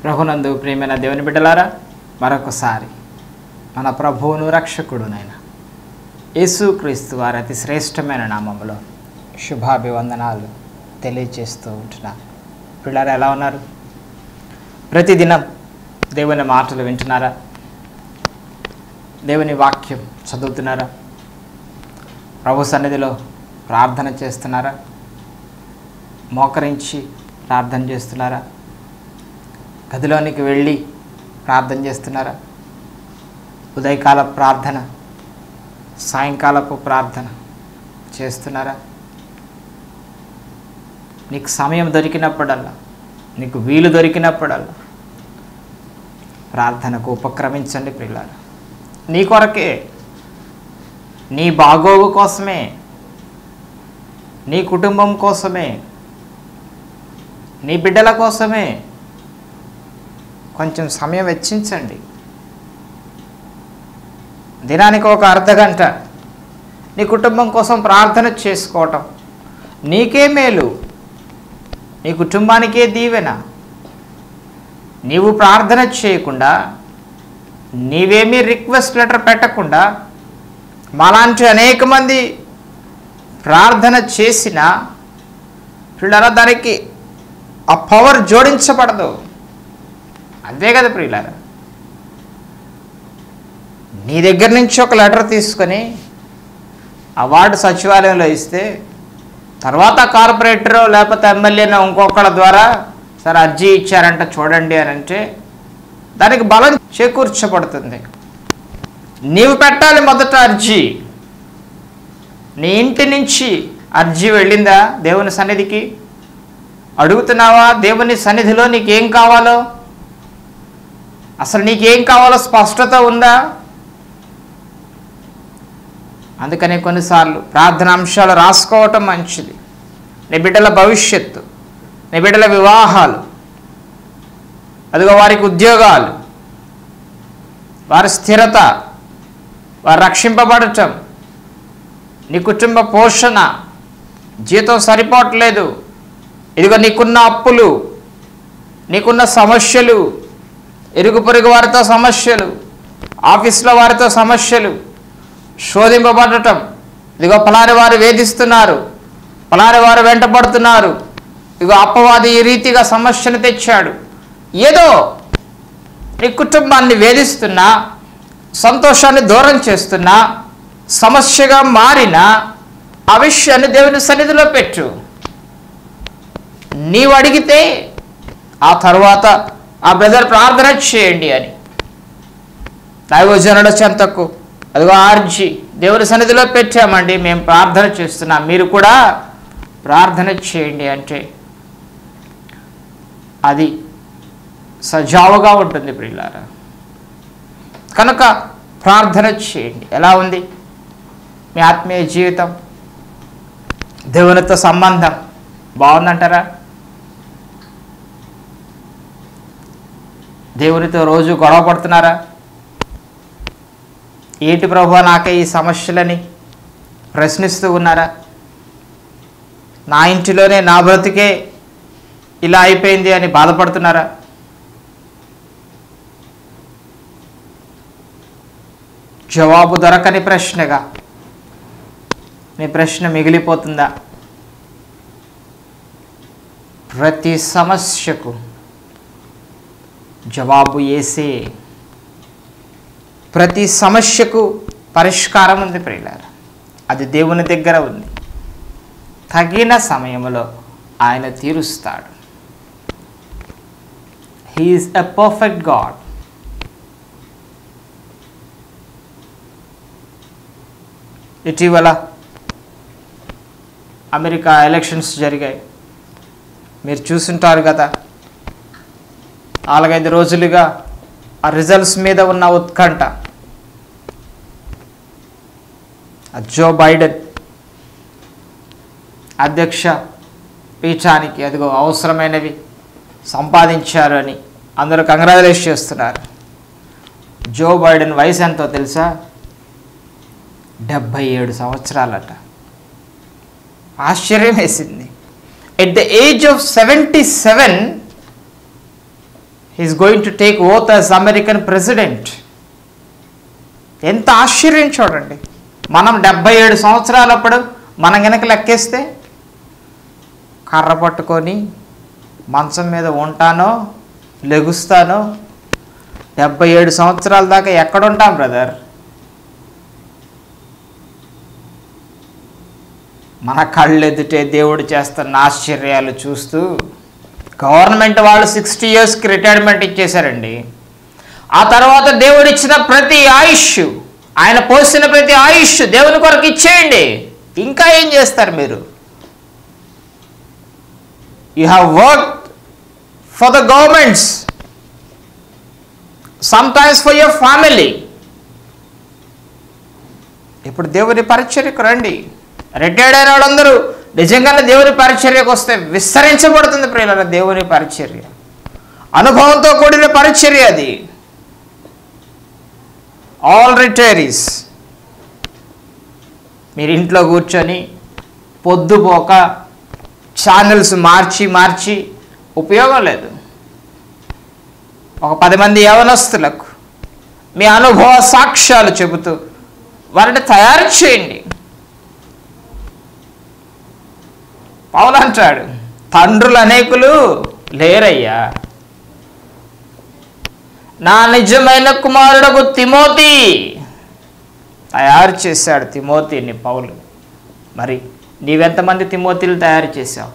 ప్రభునందు ప్రియమైన దేవుని బిడ్డలారా మరొకసారి మన ప్రభువును రక్షకుడునైన యేసుక్రీస్తు వారి అతి శ్రేష్టమైన నామములో శుభాభివందనాలు తెలియజేస్తూ ఉంటున్నాను పిల్లలు ఎలా ఉన్నారు ప్రతిదినం దేవుని మాటలు వింటున్నారా దేవుని వాక్యం చదువుతున్నారా ప్రభు సన్నిధిలో ప్రార్థన చేస్తున్నారా మోకరించి ప్రార్థన చేస్తున్నారా గదిలోనికి వెళ్ళి ప్రార్థన చేస్తున్నారా ఉదయకాల ప్రార్థన సాయంకాలపు ప్రార్థన చేస్తున్నారా నీకు సమయం దొరికినప్పుడల్లా నీకు వీలు దొరికినప్పుడల్లా ప్రార్థనకు ఉపక్రమించండి పిల్లలు నీ కొరకే నీ బాగోగు కోసమే నీ కుటుంబం కోసమే నీ బిడ్డల కోసమే కొంచెం సమయం వెచ్చించండి దినానికి ఒక అర్ధ గంట నీ కుటుంబం కోసం ప్రార్థన చేసుకోవటం నీకే మేలు నీ కుటుంబానికే దీవెన నీవు ప్రార్థన చేయకుండా నీవేమీ రిక్వెస్ట్ లెటర్ పెట్టకుండా మాలాంటి అనేక మంది ప్రార్థన చేసిన పిల్లల దానికి ఆ పవర్ జోడించబడదు అంతే కదా ప్రియులారా నీ దగ్గర నుంచి ఒక లెటర్ తీసుకొని ఆ వార్డు సచివాలయంలో ఇస్తే తర్వాత కార్పొరేటరో లేకపోతే ఎమ్మెల్యేనో ఇంకొకళ్ళ ద్వారా సరే అర్జీ ఇచ్చారంట చూడండి అని అంటే దానికి బలం చేకూర్చబడుతుంది నీవు పెట్టాలి మొదట అర్జీ నీ ఇంటి నుంచి అర్జీ వెళ్ళిందా దేవుని సన్నిధికి అడుగుతున్నావా దేవుని సన్నిధిలో నీకేం కావాలో అసలు నీకేం కావాలో స్పష్టత ఉందా అందుకని కొన్నిసార్లు ప్రార్థన అంశాలు రాసుకోవటం మంచిది నీ బిడ్డల భవిష్యత్తు నీ బిడ్డల వివాహాలు అదిగో వారికి ఉద్యోగాలు వారి స్థిరత వారు రక్షింపబడటం నీ కుటుంబ పోషణ జీతం సరిపోవట్లేదు ఇదిగో నీకున్న అప్పులు నీకున్న సమస్యలు ఇరుగు పొరుగు వారితో సమస్యలు ఆఫీస్లో వారితో సమస్యలు శోధింపబడటం ఇదిగో పలాని వారు వేధిస్తున్నారు పలాని వారు వెంటబడుతున్నారు ఇదిగో అప్పవాది ఈ రీతిగా సమస్యను తెచ్చాడు ఏదో నీ కుటుంబాన్ని వేధిస్తున్నా సంతోషాన్ని దూరం చేస్తున్నా సమస్యగా మారిన ఆ విషయాన్ని దేవుని సన్నిధిలో పెట్టు నీవు అడిగితే ఆ తర్వాత ఆ బ్రదర్ ప్రార్థన చేయండి అని దైవజనుల చెంతకు అదిగో ఆర్జీ దేవుని సన్నిధిలో పెట్టామండి మేము ప్రార్థన చేస్తున్నాం మీరు కూడా ప్రార్థన చేయండి అంటే అది సజావుగా ఉంటుంది ప్రియులారా కనుక ప్రార్థన చేయండి ఎలా ఉంది మీ ఆత్మీయ జీవితం దేవునితో సంబంధం బాగుందంటారా దేవునితో రోజు గొడవ పడుతున్నారా ఏంటి ప్రభు నాకే ఈ సమస్యలని ప్రశ్నిస్తూ ఉన్నారా నా ఇంటిలోనే నా బ్రతికే ఇలా అయిపోయింది అని బాధపడుతున్నారా జవాబు దొరకని ప్రశ్నగా మీ ప్రశ్న మిగిలిపోతుందా ప్రతి సమస్యకు జవాబు ఏసే ప్రతి సమస్యకు పరిష్కారం ఉంది ప్రియులార అది దేవుని దగ్గర ఉంది తగిన సమయంలో ఆయన తీరుస్తాడు హీఈస్ ఎ పర్ఫెక్ట్ గాడ్ ఇటీవల అమెరికా ఎలక్షన్స్ జరిగాయి మీరు చూసుంటారు కదా నాలుగైదు రోజులుగా ఆ రిజల్ట్స్ మీద ఉన్న ఉత్కంఠ ఆ జో బైడెన్ అధ్యక్ష పీఠానికి అదిగో అవసరమైనవి సంపాదించారు అని అందరూ కంగ్రాచులేట్ చేస్తున్నారు జో బైడెన్ వయసు ఎంతో తెలుసా డెబ్భై ఏడు సంవత్సరాలట ఆశ్చర్యం వేసింది at the age of seventy seven he's going to take oath as American president ఎంత ఆశ్చర్యం చూడండి మనం డెబ్బై ఏడు సంవత్సరాలప్పుడు మనం గనక లెక్కేస్తే కర్ర పట్టుకొని మంచం మీద ఉంటానో లెగుస్తానో డెబ్బై ఏడు సంవత్సరాల దాకా ఎక్కడుంటాం బ్రదర్ మన కళ్ళెదుటే దేవుడు చేస్తున్న ఆశ్చర్యాలు చూస్తూ గవర్నమెంట్ వాళ్ళు సిక్స్టీ ఇయర్స్కి రిటైర్మెంట్ ఇచ్చేశారండి ఆ తర్వాత దేవుడు ఇచ్చిన ప్రతి ఆయుష్ ఆయన పోసిన ప్రతి ఆయుష్ దేవుని కొరకు ఇచ్చేయండి ఇంకా ఏం చేస్తారు మీరు you have work for the governments sometimes for your family ఇప్పుడు దేవుని పరిచర్యకు రండి రిటైర్డ్ అయిన వాళ్ళందరూ నిజంగానే దేవుని పరిచర్యకు వస్తే విస్తరించబడుతుంది ప్రియుల దేవుని పరిచర్య అనుభవంతో కూడిన పరిచర్య అది ఆల్ రిటైరీస్ మీరు ఇంట్లో కూర్చొని పొద్దుపోక ఛానల్స్ మార్చి మార్చి ఉపయోగం లేదు ఒక పది మంది యవనస్తులకు మీ అనుభవ సాక్ష్యాలు చెబుతూ వారిని తయారు చేయండి పౌలు అంటాడు తండ్రులు అనేకులు లేరయ్యా నా నిజమైన కుమారుడకు తిమోతి తయారు చేశాడు తిమోతిని పౌలు మరి నీవెంతమంది తిమోతిలు తయారు చేశావు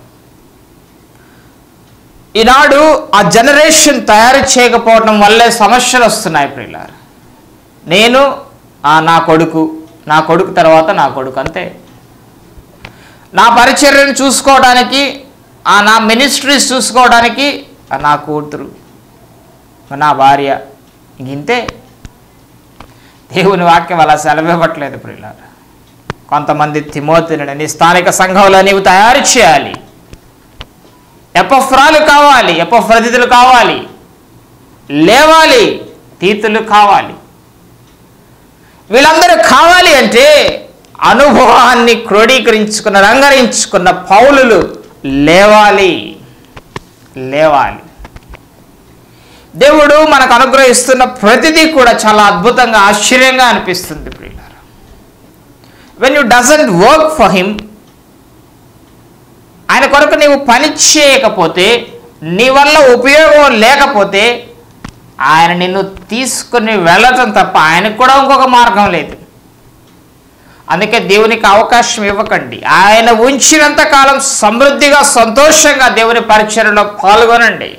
ఈనాడు ఆ జనరేషన్ తయారు చేయకపోవడం వల్లే సమస్యలు వస్తున్నాయి ప్రియులారు నేను ఆ నా కొడుకు నా కొడుకు తర్వాత నా కొడుకు అంతే నా పరిచర్యను చూసుకోవడానికి ఆ నా మినిస్ట్రీస్ చూసుకోవడానికి ఆ నా కూతురు నా భార్య ఇంతే దేవుని వాక్యం అలా సెలవివ్వట్లేదు ప్రియులారా కొంతమంది తిమోతిని నీ స్థానిక సంఘంలో నీవు తయారు చేయాలి ఎపఫ్రాలు కావాలి ఎపఫ్రదితులు కావాలి లేవాలి తీతులు కావాలి వీళ్ళందరూ కావాలి అంటే అనుభవాన్ని క్రోడీకరించుకున్న రంగరించుకున్న పౌలులు లేవాలి లేవాలి దేవుడు మనకు అనుగ్రహిస్తున్న ప్రతిదీ కూడా చాలా అద్భుతంగా ఆశ్చర్యంగా అనిపిస్తుంది ప్రియులారా when you doesn't work for him ఆయన కొరకు నీవు పని చేయకపోతే నీ వల్ల ఉపయోగం లేకపోతే ఆయన నిన్ను తీసుకుని వెళ్ళటం తప్ప ఆయనకు కూడా ఇంకొక మార్గం లేదు అందుకే దేవునికి అవకాశం ఇవ్వకండి ఆయన ఉంచినంత కాలం సమృద్ధిగా సంతోషంగా దేవుని పరిచయలో పాల్గొనండి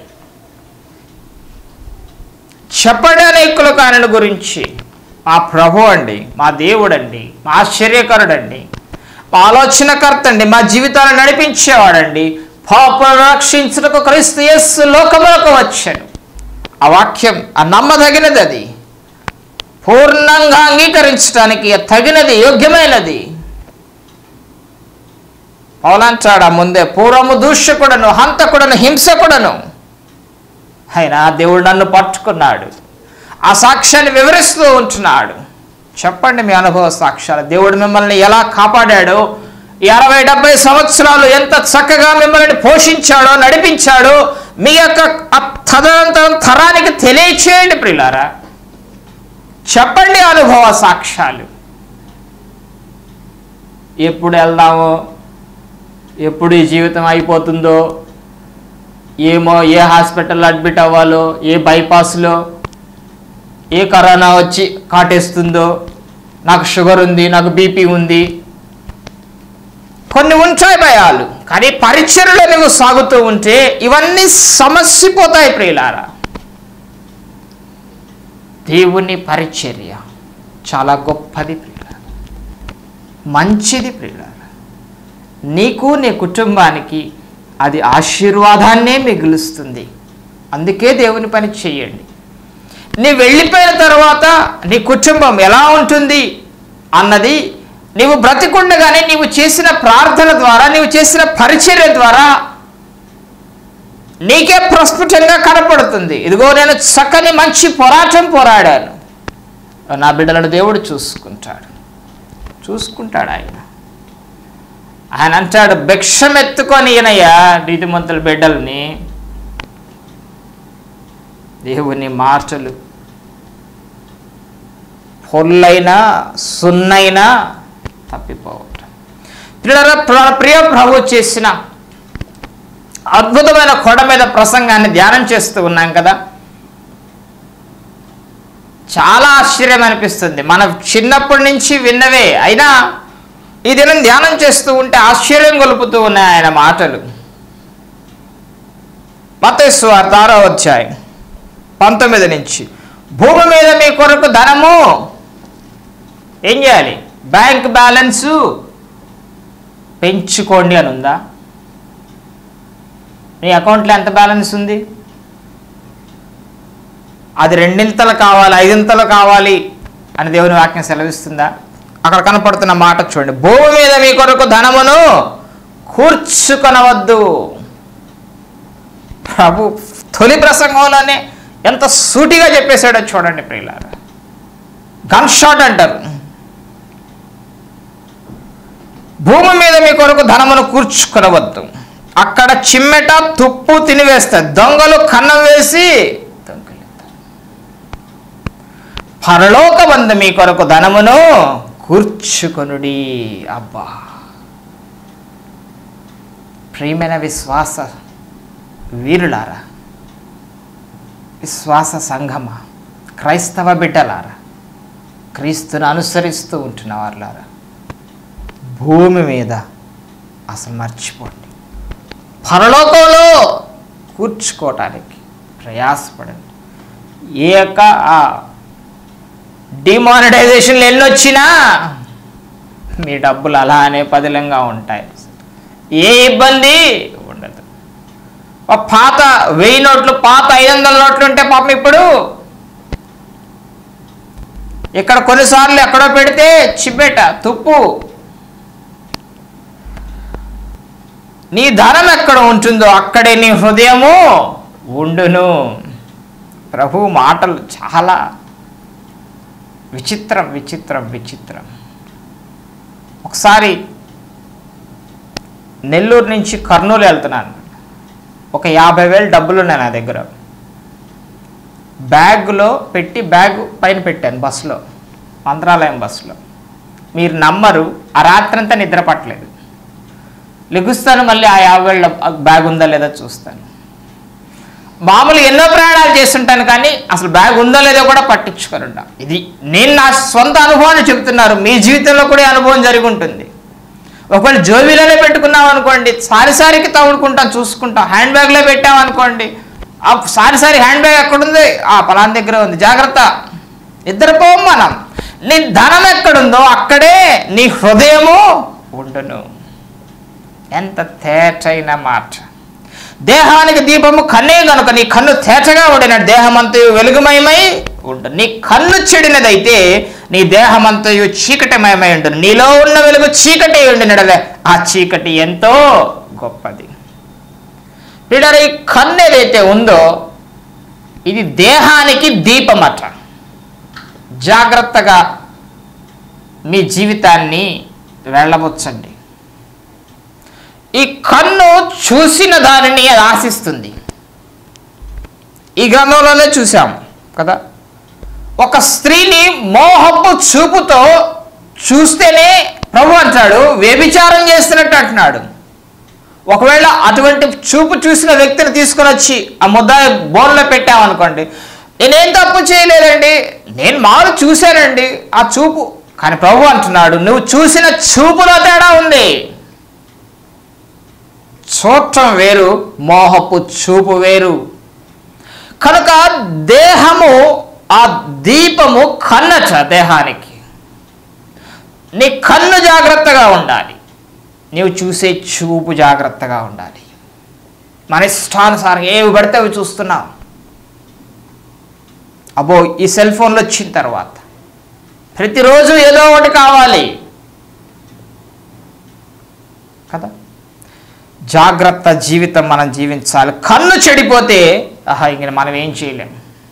చెప్పండి అనేకులకు ఆయన గురించి మా ప్రభు అండి మా దేవుడండి మా ఆశ్చర్యకరుడండి మా ఆలోచనకర్త అండి మా జీవితాలను నడిపించేవాడండి పాపను రక్షించుటకు క్రీస్తు యస్సు లోకములకు వచ్చాను ఆ వాక్యం ఆ నమ్మదగినది అది పూర్ణంగా అంగీకరించడానికి తగినది యోగ్యమైనది పౌలంటాడా ముందే పూర్వము దూషకుడను హంతకుడను హింసకుడను అయినా దేవుడు నన్ను పట్టుకున్నాడు ఆ సాక్ష్యాన్ని వివరిస్తూ ఉంటున్నాడు చెప్పండి మీ అనుభవ సాక్ష్యాలు దేవుడు మిమ్మల్ని ఎలా కాపాడాడో ఈ అరవై డెబ్బై సంవత్సరాలు ఎంత చక్కగా మిమ్మల్ని పోషించాడో నడిపించాడో మీ యొక్క ఆ తదనంతరం తరానికి తెలియచేయండి ప్రియులారా చెప్పండి అనుభవ సాక్ష్యాలు ఎప్పుడు వెళ్దామో ఎప్పుడు ఈ జీవితం అయిపోతుందో ఏమో ఏ హాస్పిటల్లో అడ్మిట్ అవ్వాలో ఏ బైపాస్లో ఏ కరోనా వచ్చి కాటేస్తుందో నాకు షుగర్ ఉంది నాకు బీపీ ఉంది కొన్ని ఉంటాయి భయాలు కానీ పరిచయలో నువ్వు సాగుతూ ఉంటే ఇవన్నీ సమస్యపోతాయి ప్రియులారా దేవుని పరిచర్య చాలా గొప్పది ప్రియులారా మంచిది ప్రియులారా నీకు నీ కుటుంబానికి అది ఆశీర్వాదాన్నే మిగులుస్తుంది అందుకే దేవుని పని చేయండి నీ వెళ్ళిపోయిన తర్వాత నీ కుటుంబం ఎలా ఉంటుంది అన్నది నీవు బ్రతికుండగానే నీవు చేసిన ప్రార్థన ద్వారా నీవు చేసిన పరిచర్య ద్వారా నీకే ప్రస్ఫుటంగా కనపడుతుంది ఇదిగో నేను చక్కని మంచి పోరాటం పోరాడాను నా బిడ్డలను దేవుడు చూసుకుంటాడు చూసుకుంటాడు ఆయన ఆయన అంటాడు భిక్షం ఎత్తుకొని ఈయనయ్యా నీతిమంతుల బిడ్డల్ని దేవుని మాటలు పొల్లైనా సున్నైనా తప్పిపోవటం ప్రియులారా, ప్ర- ప్రియ ప్రభు చేసిన అద్భుతమైన కొండ మీద ప్రసంగాన్ని ధ్యానం చేస్తూ ఉన్నాం కదా చాలా ఆశ్చర్యం అనిపిస్తుంది మన చిన్నప్పటి నుంచి విన్నవే అయినా ఈ దినం ధ్యానం చేస్తూ ఉంటే ఆశ్చర్యం గొలుపుతూ ఉన్నాయి ఆయన మాటలు మతేసు వార్త ఆరో అధ్యాయం పంతొమ్మిది నుంచి భూమి మీద మీ కొరకు ధనము ఏం చేయాలి బ్యాంక్ బ్యాలెన్సు పెంచుకోండి అని ఉందా మీ అకౌంట్లో ఎంత బ్యాలెన్స్ ఉంది అది రెండింతలు కావాలి ఐదింతలు కావాలి అని దేవుని వాక్యం సెలవిస్తుందా అక్కడ కనపడుతున్న మాట చూడండి భూమి మీద మీ కొరకు ధనమును కూర్చుకొనవద్దు ప్రభు తొలి ప్రసంగంలోనే ఎంత సూటిగా చెప్పేశాడో చూడండి ప్రియులారా గన్ షాట్ అంటారు భూమి మీద మీ కొరకు ధనమును కూర్చుకొనవద్దు అక్కడ చిమ్మెట తుప్పు తినివేస్తాయి దొంగలు కన్నం వేసి దొంగిలిస్తారు. పరలోకమందు మీ కొరకు ధనమును కూర్చుకొనుడి అబ్బా ప్రియమైన విశ్వాస వీరులారా విశ్వాస సంఘమ క్రైస్తవ బిడ్డలారా క్రీస్తును అనుసరిస్తూ ఉంటున్న వారులారా భూమి మీద అసలు మర్చిపోండి పరలోకంలో కూర్చుకోవటానికి ప్రయాసపడండి ఏ యొక్క ఆ డిమానిటైజేషన్లు ఎన్ని వచ్చినా మీ డబ్బులు అలానే పదిలంగా ఉంటాయి ఏ ఇబ్బంది ఉండదు ఆ పాత వెయ్యి నోట్లు పాత ఐదు వందల నోట్లు ఉంటే పాపం ఇప్పుడు ఇక్కడ కొన్నిసార్లు ఎక్కడో పెడితే చిబ్బెట తుప్పు నీ ధనం ఎక్కడ ఉంటుందో అక్కడే నీ హృదయము ఉండును ప్రభు మాటలు చాలా విచిత్రం విచిత్రం విచిత్రం ఒకసారి నెల్లూరు నుంచి కర్నూలు వెళ్తున్నాను ఒక యాభై వేలు డబ్బులు ఉన్నాయి నా దగ్గర బ్యాగ్లో పెట్టి బ్యాగ్ పైన పెట్టాను బస్సులో మంత్రాలయం బస్సులో మీరు నమ్మరు ఆ రాత్రంతా నిద్ర పట్టలేదు లెగుస్తాను మళ్ళీ ఆ యాభై వేల బ్యాగ్ ఉందా లేదా చూస్తాను మామూలు ఎన్నో ప్రయాణాలు చేస్తుంటాను కానీ అసలు బ్యాగ్ ఉందో లేదో కూడా పట్టించుకోరుంటా ఇది నేను నా సొంత అనుభవాన్ని చెబుతున్నారు మీ జీవితంలో కూడా ఈ అనుభవం జరిగి ఉంటుంది ఒకవేళ జోబీలోనే పెట్టుకున్నాం అనుకోండి సారి సారికి తగుడుకుంటాం చూసుకుంటాం హ్యాండ్ బ్యాగ్లో పెట్టాం అనుకోండి ఆ సారి సారి హ్యాండ్ బ్యాగ్ ఎక్కడుంది ఆ పలాన్ దగ్గర ఉంది జాగ్రత్త నిద్రపోం మనం నీ ధనం ఎక్కడుందో అక్కడే నీ హృదయము ఉండును ఎంత తేటైన మాట దేహానికి దీపము కన్నే కనుక నీ కన్ను తేటగా ఉండిన దేహమంతయు వెలుగుమయమై ఉండు నీ కన్ను చెడినదైతే నీ దేహమంతయు చీకటిమయమై ఉండు నీలో ఉన్న వెలుగు చీకటి ఉండినడలే ఆ చీకటి ఎంతో గొప్పది పిల్లలు ఈ కన్ను ఏదైతే ఉందో ఇది దేహానికి దీపమట జాగ్రత్తగా మీ జీవితాన్ని వెళ్ళవచ్చండి ఈ కన్ను చూసిన దానిని అది ఆశిస్తుంది ఈ గ్రంథంలోనే చూసాం కదా ఒక స్త్రీని మోహపు చూపుతో చూస్తేనే ప్రభు అంటాడు వ్యభిచారం చేస్తున్నట్టు అంటున్నాడు ఒకవేళ అటువంటి చూపు చూసిన వ్యక్తిని తీసుకొని వచ్చి ఆ ముద్ద బోన్లో పెట్టామనుకోండి నేనేం తప్పు చేయలేదండి నేను మారు చూశానండి ఆ చూపు కానీ ప్రభు అంటున్నాడు నువ్వు చూసిన చూపులో తేడా ఉంది చూడటం వేరు మోహపు చూపు వేరు కనుక దేహము ఆ దీపము కన్నట దేహానికి నీ కన్ను జాగ్రత్తగా ఉండాలి నీవు చూసే చూపు జాగ్రత్తగా ఉండాలి మన ఇష్టానుసారం ఏవి పడితే అవి చూస్తున్నాం అబ్బో ఈ సెల్ ఫోన్లు వచ్చిన తర్వాత ప్రతిరోజు ఏదో ఒకటి కావాలి కదా జాగ్రత్త జీవితం మనం జీవించాలి కన్ను చెడిపోతే ఆహా ఇంక మనం ఏం చేయలేం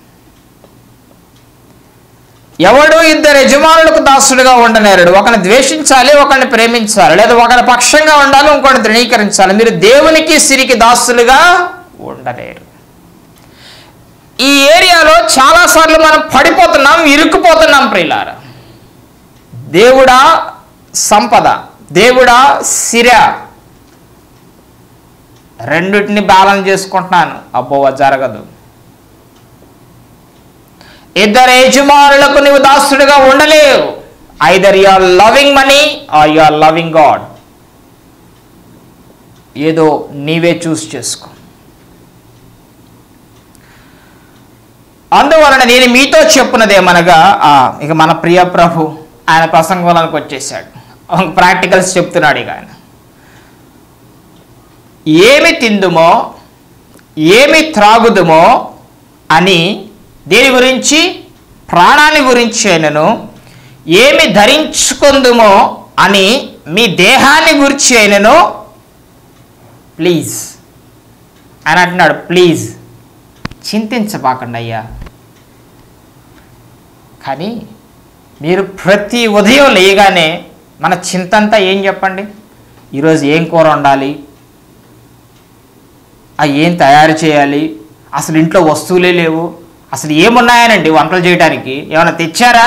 ఎవడు ఇద్దరు యజమానులకు దాసుడుగా ఉండనేరడు ఒకరిని ద్వేషించాలి ఒకరిని ప్రేమించాలి లేదా ఒకరి పక్షంగా ఉండాలి ఇంకొకరిని ధృవీకరించాలి మీరు దేవునికి సిరికి దాసులుగా ఉండలేరు ఈ ఏరియాలో చాలాసార్లు మనం పడిపోతున్నాం ఇరుక్కుపోతున్నాం ప్రియులారా దేవుడా సంపద దేవుడా సిర రెండిటిని బ్యాలెన్స్ చేసుకుంటున్నాను అబ్బో అది జరగదు ఇద్దరు యజమానులకు నువ్వు దాసుడిగా ఉండలేవు either you are loving money or you are loving God ఏదో నీవే చూస్ చేసుకో అందువలన నేను మీతో చెప్పున్నదేమనగా ఆ, ఇక మన ప్రియ ప్రభు ఆయన ప్రసంగంలోకి వచ్చేసాడు ప్రాక్టికల్స్ చెప్తున్నాడు ఇక ఆయన ఏమి తిందుమో ఏమి త్రాగుదుమో అని దేని గురించి ప్రాణాన్ని గురించి అయినను ఏమి ధరించుకుందుమో అని మీ దేహాన్ని గురించి అయినను ప్లీజ్ అని అంటున్నాడు ప్లీజ్ చింతించబాకండి అయ్యా కానీ మీరు ప్రతి ఉదయం లేయగానే మన చింతంతా ఏం చెప్పండి ఈరోజు ఏం కూర వండాలి ఆ ఏం తయారు చేయాలి అసలు ఇంట్లో వస్తువులే లేవు అసలు ఏమున్నాయనండి వంటలు చేయడానికి ఏమైనా తెచ్చారా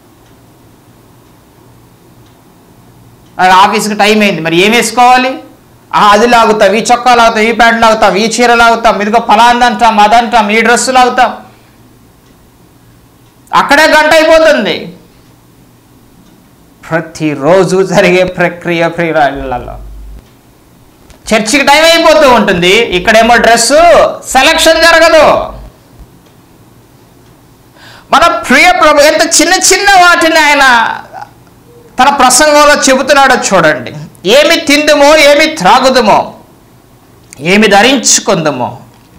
ఆ, ఆఫీస్కి టైం అయింది మరి ఏం వేసుకోవాలి ఆ, అది లాగుతాం ఈ చొక్కా లాగుతాం ఈ ప్యాంట్ లాగుతాం ఈ చీర లాగుతాం ఇదిగో ఫలాంది అంటాం అదంటాం ఈ డ్రెస్సు లాగుతాం అక్కడే గంట అయిపోతుంది ప్రతిరోజు జరిగే ప్రక్రియ ప్రియులలో చర్చికి టైం అయిపోతూ ఉంటుంది ఇక్కడేమో డ్రెస్సు సెలక్షన్ జరగదు మన ప్రియ ప్రభు ఎంత చిన్న చిన్న వాటిని ఆయన తన ప్రసంగంలో చెబుతున్నాడో చూడండి ఏమి తిందుమో ఏమి త్రాగుదుమో ఏమి ధరించుకుందుమో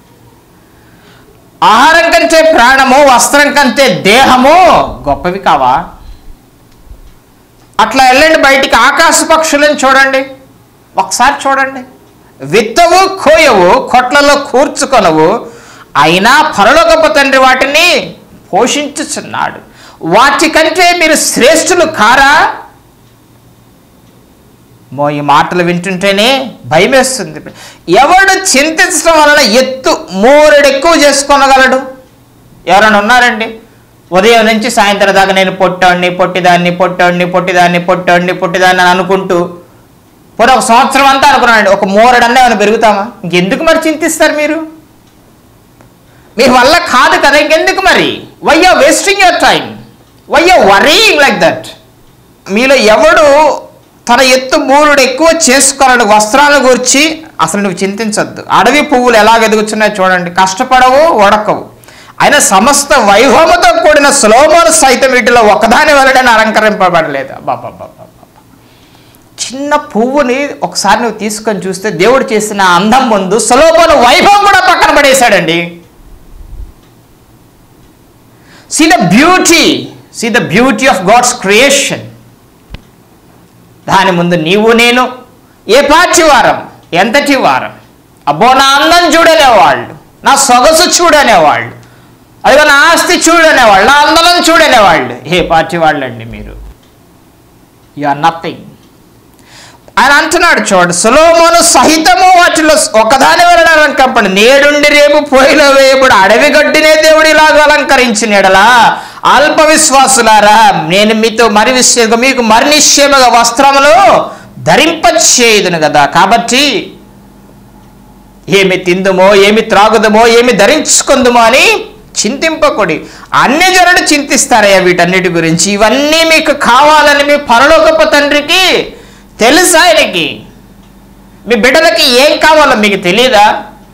ఆహారం కంటే ప్రాణము వస్త్రం కంటే దేహము గొప్పవి కావా అట్లా వెళ్ళండి బయటికి ఆకాశ పక్షులను చూడండి ఒకసారి చూడండి విత్తవు కోయవు కొట్లలో కూర్చుకొనవు అయినా పరలోకపు తండ్రి వాటిని పోషించుచున్నాడు వాటికంటే మీరు శ్రేష్ఠులు కారా మో ఈ మాటలు వింటుంటేనే భయమేస్తుంది ఎవడు చింతించడం వలన ఎత్తు మూరెడు ఎక్కువ చేసుకోనగలడు ఎవరైనా ఉన్నారండి ఉదయం నుంచి సాయంత్రం దాకా నేను పొట్టోడిని పొట్టిదాన్ని పొట్టోడిని పొట్టిదాన్ని పొట్టోడిని పొట్టిదాన్ని అని అనుకుంటూ పోనీ ఒక సంవత్సరం అంతా అనుకున్నానండి ఒక మూరెడన్నా ఏమైనా పెరుగుతామా ఇంకెందుకు మరి చింతిస్తారు మీరు మీ వల్ల కాదు కదా ఇంకెందుకు మరి why are wasting your time why are worrying like that మీలో ఎవడు తన ఎత్తు మూలుడు ఎక్కువ చేసుకోవాలని వస్త్రాల గురించి అసలు నువ్వు చింతించొద్దు అడవి పువ్వులు ఎలా ఎదుగుతున్నాయో చూడండి కష్టపడవు వడకవు అయినా సమస్త వైభవముతో కూడిన సులోమోను సైతం వీటిలో ఒకదాని వలన అలంకరింపబడలేదు బాబా చిన్న పువ్వుని ఒకసారి నువ్వు తీసుకొని చూస్తే దేవుడు చేసిన అందం ముందు సులోమోను వైభవం కూడా పక్కన పడేశాడండి see the beauty see the beauty of God's creation దాని ముందు నీవు నేను ఏ పార్టీ వారం ఎంతటి వారం అబ్బో నా అందం చూడనేవాళ్ళు నా సొగసు చూడనేవాళ్ళు అదిగో నా ఆస్తి చూడనేవాళ్ళు నా అందలం చూడనేవాళ్ళు ఏ పార్టీ వాళ్ళండి మీరు యు ఆర్ నథింగ్ ఆయన అంటున్నాడు చూడండి సులోమోను సహితము వాటిలో ఒకదాని వలన అలంకరింపడు నేడుండి రేపు పోయిన వేపుడు అడవి గడ్డినే దేవుడు ఇలాగ అలంకరించినడలా అల్ప విశ్వాసులారా నేను మీతో మరి విషయంగా మీకు మరి నిశ్చయముగా వస్త్రములు ధరింపచేయుదును కదా కాబట్టి ఏమి తిందుమో ఏమి త్రాగుదమో ఏమి ధరించుకుందుమో అని చింతింపకుడి అన్ని జనులు చింతిస్తారయ్యా వీటన్నిటి గురించి ఇవన్నీ మీకు కావాలని మీ పరలోకపు తండ్రికి తెలుసా ఆయనకి మీ బిడ్డలకి ఏం కావాలో మీకు తెలియదా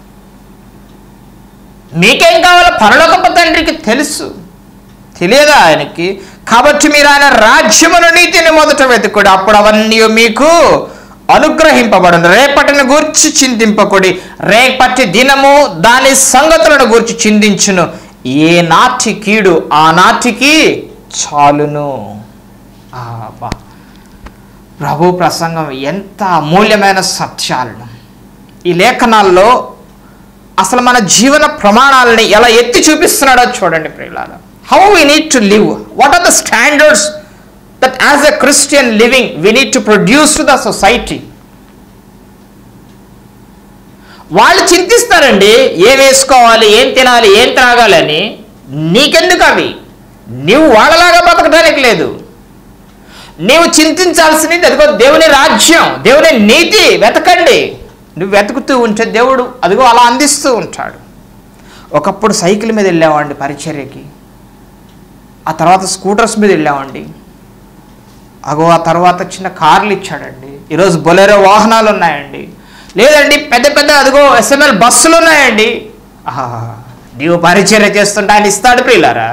మీకేం కావాలో పరలోకపు తండ్రికి తెలుసు తెలియదా ఆయనకి కాబట్టి మీరు ఆయన రాజ్యమును నీతిని మొదట వెతుకుడు అప్పుడు అవన్నీ మీకు అనుగ్రహింపబడును రేపటిని గూర్చి చింతింపకుడి రేపటి దినము దాని సంగతులను గూర్చి చిందించును ఏ నాటి కీడు ఆ నాటికి చాలును ఆబా ప్రభు ప్రసంగం ఎంత అమూల్యమైన సత్యాలను ఈ లేఖనాల్లో అసలు మన జీవన ప్రమాణాలని ఎలా ఎత్తి చూపిస్తున్నాడో చూడండి ప్రియులారా how we need to live what are the standards that as a Christian living we need to produce to the society వాళ్ళు చింతిస్తారండి ఏం వేసుకోవాలి ఏం తినాలి ఏం త్రాగాలని నీకెందుకు అవి నీవు వాళ్ళలాగా బతకడానికి లేదు నీవు చింతించాల్సింది అదిగో దేవుని రాజ్యం దేవుని నీతి వెతకండి నువ్వు వెతుకుతూ ఉంటే దేవుడు అదిగో అలా అందిస్తూ ఉంటాడు ఒకప్పుడు సైకిల్ మీద వెళ్ళామండి పరిచర్యకి ఆ తర్వాత స్కూటర్స్ మీద వెళ్ళామండి అగో ఆ తర్వాత చిన్న కార్లు ఇచ్చాడండి ఈరోజు బొలెరో వాహనాలు ఉన్నాయండి లేదండి పెద్ద పెద్ద అదిగో ఎస్ఎంఎల్ బస్సులు ఉన్నాయండి ఆహా నీవు పరిచర్య చేస్తుంటే ఆయన ఇస్తాడు ప్రియులారా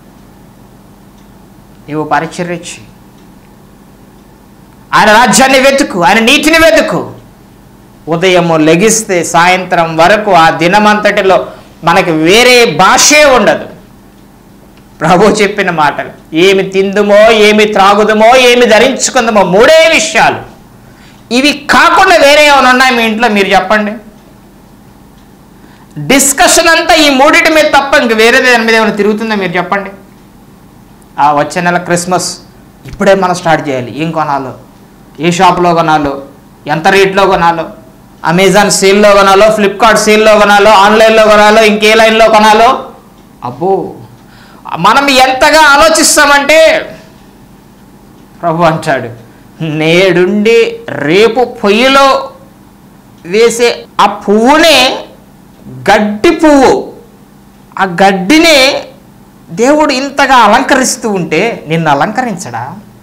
నీవు పరిచర్య చెయ్యి ఆయన రాజ్యాన్ని వెతుకు ఆయన నీతిని వెతుకు ఉదయము లెగిస్తే సాయంత్రం వరకు ఆ దినమంతటిలో మనకి వేరే భాషే ఉండదు ప్రభు చెప్పిన మాటలు ఏమి తిందుమో ఏమి త్రాగుదమో ఏమి ధరించుకుందామో మూడే విషయాలు ఇవి కాకుండా వేరే ఏమైనా ఉన్నాయి మీ ఇంట్లో మీరు చెప్పండి డిస్కషన్ అంతా ఈ మూడింటి మీద తప్ప ఇంక వేరే దాని మీద ఏమైనా తిరుగుతుందో మీరు చెప్పండి ఆ వచ్చే నెల క్రిస్మస్ ఇప్పుడే మనం స్టార్ట్ చేయాలి ఏం కొనాలో ఏ షాప్లో కొనాలో ఎంత రేట్లో కొనాలో అమెజాన్ సేల్లో కొనాలో ఫ్లిప్కార్ట్ సేల్లో కొనాలో ఆన్లైన్లో కొనాలో ఇంకే లైన్లో కొనాలో అబ్బో మనం ఎంతగా ఆలోచిస్తామంటే ప్రభు అంటాడు నేడుండి రేపు పొయ్యిలో వేసే ఆ పువ్వునే గడ్డి పువ్వు ఆ గడ్డినే దేవుడు ఇంతగా అలంకరిస్తూ ఉంటే నిన్ను అలంకరించడా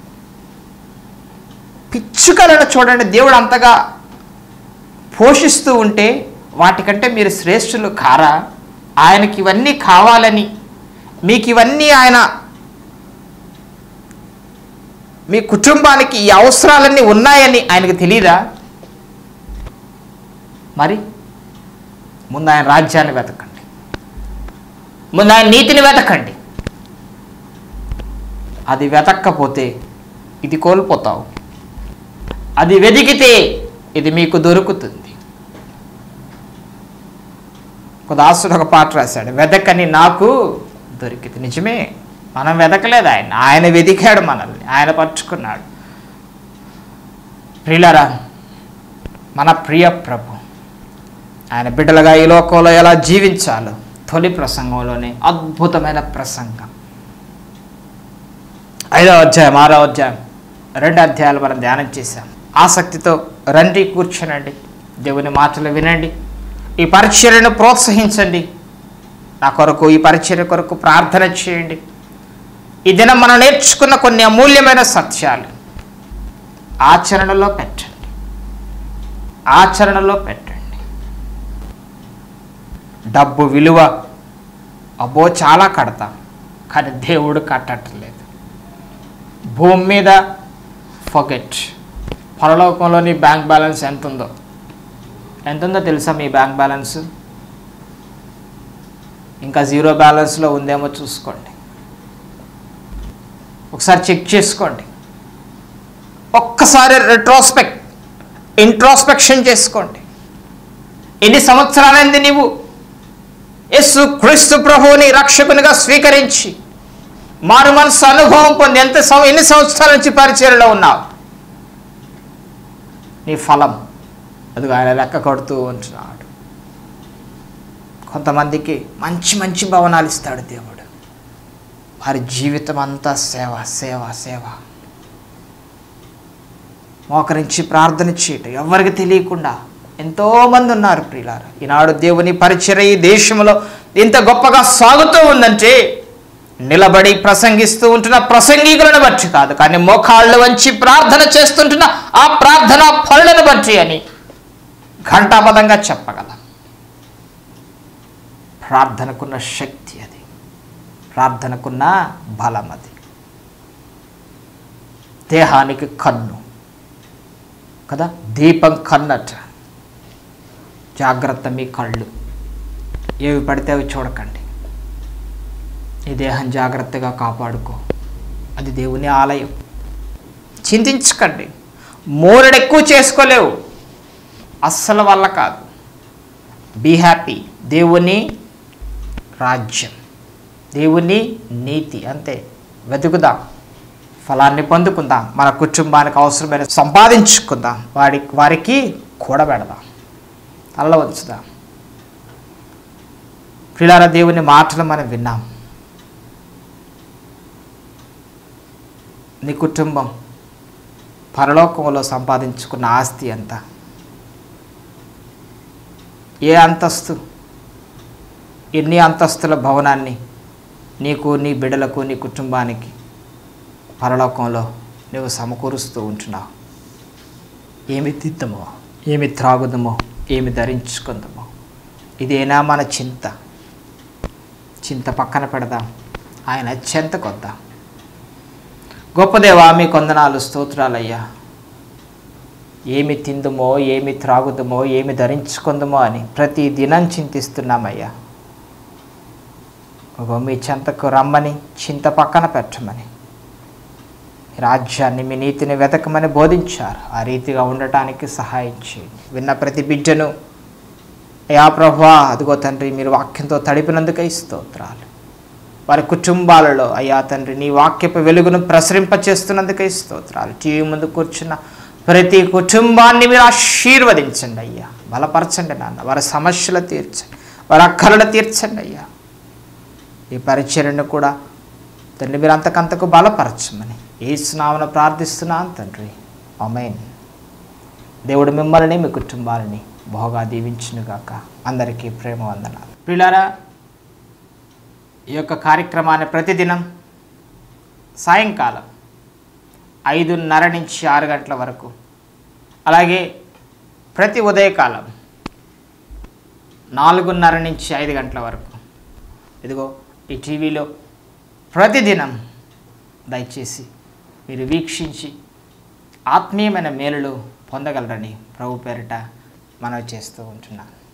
పిచ్చుకలను చూడండి దేవుడు అంతగా పోషిస్తూ ఉంటే వాటికంటే మీరు శ్రేష్ఠులు కారా ఆయనకి ఇవన్నీ కావాలని మీకు ఇవన్నీ ఆయన మీ కుటుంబానికి ఈ అవసరాలన్నీ ఉన్నాయని ఆయనకు తెలియదా మరి ముందు ఆయన రాజ్యాన్ని వెతకండి ముందు ఆయన నీతిని వెతకండి అది వెతక్కపోతే ఇది కోల్పోతావు అది వెతికితే ఇది మీకు దొరుకుతుంది ఒక దాసుడు ఒక పాట రాశాడు వెతకని నాకు దొరికింది నిజమే మనం వెతకలేదు ఆయన ఆయన వెతికాడు మనల్ని ఆయన పట్టుకున్నాడు ప్రియులరా మన ప్రియ ప్రభు ఆయన బిడ్డలుగా ఈ లోకంలో ఎలా జీవించాలో తొలి ప్రసంగంలోనే అద్భుతమైన ప్రసంగం ఐదవ అధ్యాయం ఆరో అధ్యాయం రెండు అధ్యాయాలు మనం ధ్యానం చేశాం ఆసక్తితో రండి కూర్చోనండి దేవుని మాటలు వినండి ఈ పరిచర్యను ప్రోత్సహించండి నా కొరకు ఈ పరిచర్య కొరకు ప్రార్థన చేయండి ఈ దినం మనం నేర్చుకున్న కొన్ని అమూల్యమైన సత్యాలు ఆచరణలో పెట్టండి ఆచరణలో పెట్టండి డబ్బు విలువ అబ్బో చాలా కడతాం కానీ దేవుడు కట్టట్లేదు భూమి మీద ఫొగెట్ పరలోకంలో నీ బ్యాంక్ బ్యాలెన్స్ ఎంత ఉందో ఎంత ఉందో తెలుసా మీ బ్యాంక్ బ్యాలెన్స్ ఇంకా జీరో బ్యాలెన్స్లో ఉందేమో చూసుకోండి ఒకసారి చెక్ చేసుకోండి ఒక్కసారి రెట్రోస్పెక్ట్ ఇంట్రోస్పెక్షన్ చేసుకోండి ఎన్ని సంవత్సరాలైంది నీవు యేసు క్రీస్తు ప్రభువుని రక్షకునిగా స్వీకరించి మారు మనసు అనుభవం పొంది ఎంత సం- ఎన్ని సంవత్సరాల నుంచి పరిచయలో ఉన్నావు నీ ఫలం అది ఆయన లెక్క కొడుతూ ఉంటున్నాడు కొంతమందికి మంచి మంచి భవనాలు ఇస్తాడు దేవుడు వారి జీవితం అంతా సేవ సేవ సేవ మోకరించి ప్రార్థన చేయటం ఎవరికి తెలియకుండా ఎంతోమంది ఉన్నారు ప్రియులారా ఈనాడు దేవుని పరిచయ ఈ దేశంలో ఇంత గొప్పగా సాగుతూ ఉందంటే నిలబడి ప్రసంగిస్తూ ఉంటున్న ప్రసంగికులను బట్టి కాదు కానీ మోకాళ్ళు వంచి ప్రార్థన చేస్తుంటున్న ఆ ప్రార్థన ఫలులను బట్టి అని ఘంటాపదంగా చెప్పగలం ప్రార్థనకున్న శక్తి అది ప్రార్థనకున్న బలం అది దేహానికి కన్ను కదా దీపం కన్నట జాగ్రత్త మీ కళ్ళు ఏవి పడితే అవి చూడకండి నీ దేహం జాగ్రత్తగా కాపాడుకో అది దేవుని ఆలయం చింతించకండి మూరడు ఎక్కువ చేసుకోలేవు అస్సలు వల్ల కాదు బీ హ్యాపీ దేవుని రాజ్యం దేవుని నీతి అంతే వెతుకుదాం ఫలాన్ని పొందుకుందాం మన కుటుంబానికి అవసరమైన సంపాదించుకుందాం వాడి వారికి కూడబెడదాం తలలో ఉంచుదాం ప్రిలార దేవుని మాటలు మనం విన్నాం నీ కుటుంబం పరలోకంలో సంపాదించుకున్న ఆస్తి ఎంత ఏ అంతస్తు ఎన్ని అంతస్తుల భవనాన్ని నీకు నీ బిడ్డలకు నీ కుటుంబానికి పరలోకంలో నువ్వు సమకూరుస్తూ ఉంటున్నావు ఏమి తిద్దమో ఏమి త్రాగుదమో ఏమి ధరించుకుందామో ఇదేనా మన చింత చింత పక్కన పెడదాం ఆయన చెంతకు వద్దాం గొప్పదేవా మీ కొందనాలు స్తోత్రాలయ్యా ఏమి తిందుమో ఏమి త్రాగుదమో ఏమి ధరించుకుందామో అని ప్రతి దినం చింతిస్తున్నామయ్యా ఒక మీ చెంతకు రమ్మని చింత పక్కన పెట్టమని ఈ రాజ్యాన్ని మీ నీతిని వెతకమని బోధించారు ఆ రీతిగా ఉండటానికి సహాయం చేయండి విన్న ప్రతి బిడ్డను అయా ప్రభా అదిగో తండ్రి మీరు వాక్యంతో తడిపినందుకై స్తోత్రాలు వారి కుటుంబాలలో అయ్యా తండ్రి నీ వాక్యపు వెలుగును ప్రసరింపచేస్తున్నందుకై స్తోత్రాలు టీవీ ముందు కూర్చున్న ప్రతి కుటుంబాన్ని మీరు ఆశీర్వదించండి అయ్యా బలపరచండి నాన్న వారి సమస్యలు తీర్చండి వారి అక్కరలు తీర్చండి అయ్యా ఈ పరిచర్యను కూడా తండ్రి మీరు అంతకంతకు బలపరచమని ఏ స్నామను ప్రార్థిస్తున్నాను తండ్రి అమేన్ దేవుడు మిమ్మల్ని మీ కుటుంబాలని బహుగా దీవించునుగాక అందరికీ ప్రేమ వందనాలు ప్రియులారా ఈ యొక్క కార్యక్రమాన్ని ప్రతిదినం సాయంకాలం ఐదున్నర నుంచి ఆరు గంటల వరకు అలాగే ప్రతి ఉదయకాలం నాలుగున్నర నుంచి ఐదు గంటల వరకు ఇదిగో ఈ టీవీలో ప్రతిదినం దయచేసి మీరు వీక్షించి ఆత్మీయమైన మేలులు పొందగలరని ప్రభు పేరిట మనవి చేస్తూ ఉంటున్నాను